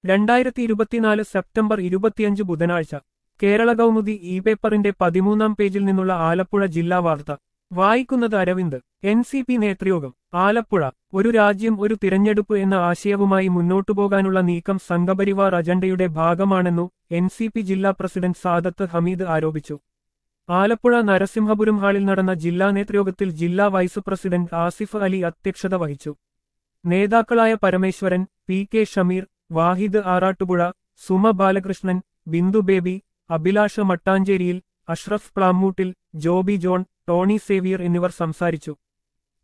രണ്ടായിരത്തി ഇരുപത്തിനാല് സെപ്റ്റംബർ ഇരുപത്തിയഞ്ച് ബുധനാഴ്ച കേരള കൗമുദി ഇ പേപ്പറിന്റെ പതിമൂന്നാം പേജിൽ നിന്നുള്ള ആലപ്പുഴ ജില്ലാ വാർത്ത വായിക്കുന്നത് അരവിന്ദ് എൻ സി പി നേതൃയോഗം ആലപ്പുഴ ഒരു രാജ്യം ഒരു തിരഞ്ഞെടുപ്പ് എന്ന ആശയവുമായി മുന്നോട്ടു പോകാനുള്ള നീക്കം സംഘപരിവാർ അജണ്ടയുടെ ഭാഗമാണെന്നു എൻ സി പി ജില്ലാ പ്രസിഡന്റ് സാദത്ത് ഹമീദ് ആരോപിച്ചു ആലപ്പുഴ നരസിംഹപുരം ഹാളിൽ നടന്ന ജില്ലാ നേതൃയോഗത്തിൽ ജില്ലാ വൈസ് പ്രസിഡന്റ് ആസിഫ് അലി അധ്യക്ഷത വഹിച്ചു നേതാക്കളായ പരമേശ്വരൻ പി കെ ഷമീർ വാഹിദ് ആറാട്ടുപുഴ സുമ ബാലകൃഷ്ണൻ ബിന്ദു ബേബി അഭിലാഷ മട്ടാഞ്ചേരിയിൽ അഷ്റഫ് പ്ലാമ്മൂട്ടിൽ ജോബി ജോൺ ടോണി സേവിയർ എന്നിവർ സംസാരിച്ചു